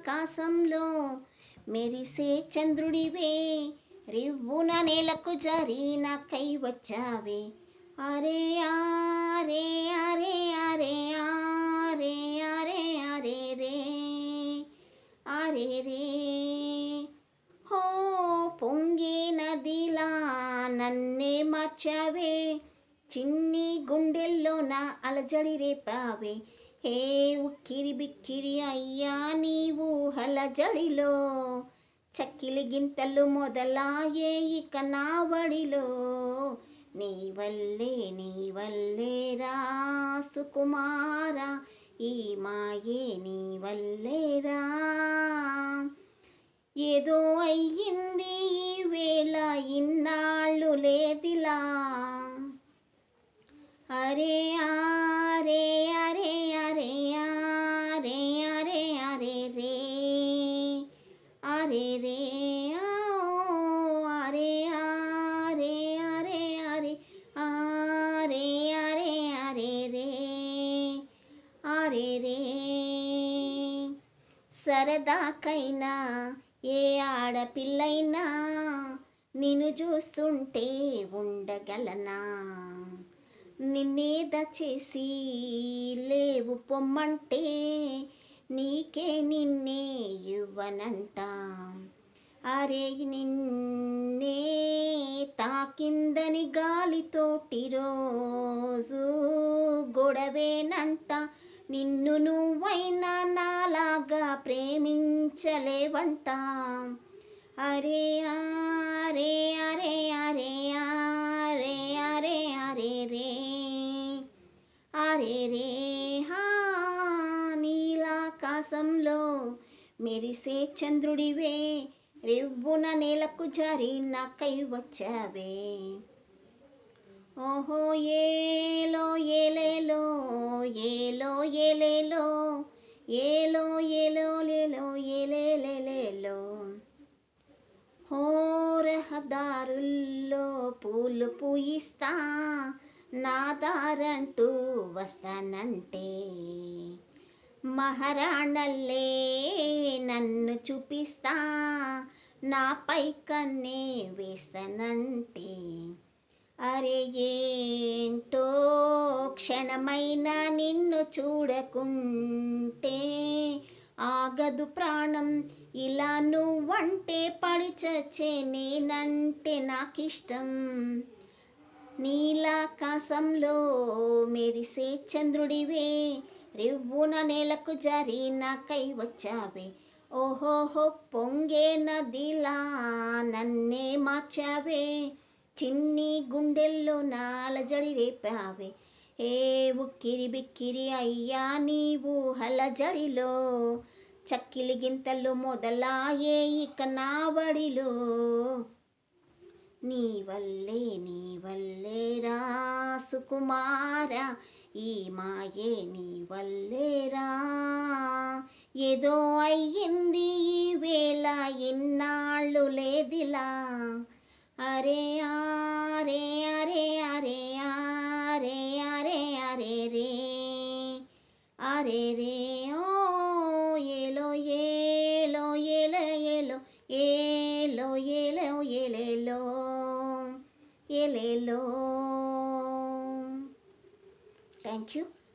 నీలాకాశంలో మెరిసే చంద్రుడివే రివ్వున నేలకు జరిన కై వచ్చావే అరే ఆరే అరే అరే ఆరే అరే అరే రే అరే రే హో పొంగే నదిలా నన్నే మార్చావే చిన్ని గుండెల్లో నా అలజడి రేపావే హే ఉక్కిరి బిక్కిరి అయ్యా నీవు హలజడిలో చక్కిలి గింతలు మొదలాయే ఇక నా వడిలో నీ వల్లే నీ వల్లే రా సుకుమారా ఈ మాయే నీ వల్లేరా ఏదో అయ్యింది ఈ వేళ ఇన్నాళ్ళు లేదిలా అరే ఆరే అరే అరే ఆరే అరే అరే రే అరే రే ఆ, అరే ఆరే అరే అరే ఆరే అరే అరే రే అరే రే సరదాకైనా ఏ ఆడపిల్లైనా నిన్ను చూస్తుంటే ఉండగలనా నిన్నేద చేసి లేవు పొమ్మంటే నీకే నిన్నే ఇవ్వనంట అరే నిన్నే తాకిందని గాలితోటి రోజు గొడవేనంట నిన్ను నువ్వైనా నాలాగా ప్రేమించలేవంట అరే అరే అరే అరే అరే అరే అరే రే అరే రే హా నీలాకాశంలో మెరిసే చంద్రుడివే రివ్వున నేలకు జారి నాకై వచ్చావే ఓహో ఏలో ఏలేలో ఏలో ఏలేలో ఏలో ఏలో లేలో ఏలేలేలేలో హో రహదారుల్లో పూలు పూయిస్తా నా దారంటూ వస్తానంటే మహారాణల్లే నన్ను చూపిస్తా నాపై కన్నే వేస్తానంటే అరే ఏంటో క్షణమైనా నిన్ను చూడకుంటే ఆగదు ప్రాణం ఇలా నువ్వంటే పడి చచ్చే నేనంటే నాకిష్టం నీలాకాశంలో మెరిసే చంద్రుడివే రివ్వున నేలకు జారి నాకై వచ్చావే ఓహోహో పొంగే నదిలా నన్నే మార్చావే చిన్ని గుండెల్లో నాలజడి రేపావే ఏ ఉక్కిరి బిక్కిరి అయ్యా నీవు హలజడిలో చక్కిలి గింతలు మొదలాయే ఇక నా వడిలో నీ వల్లే నీ వల్లే రా సుకుమార ఈ మాయే నీ వల్లేరా ఏదో అయ్యింది ఈ వేళ ఎన్నాళ్ళు లేదిలా అరే ఆరే అరే అరే ఆరే అరే అరే రే అరే రే ఓ ఏలో ఏలో ఏలో ఏలో ఏలో ఏలో ఏలేలో ఏలేలో థ్యాంక్ యూ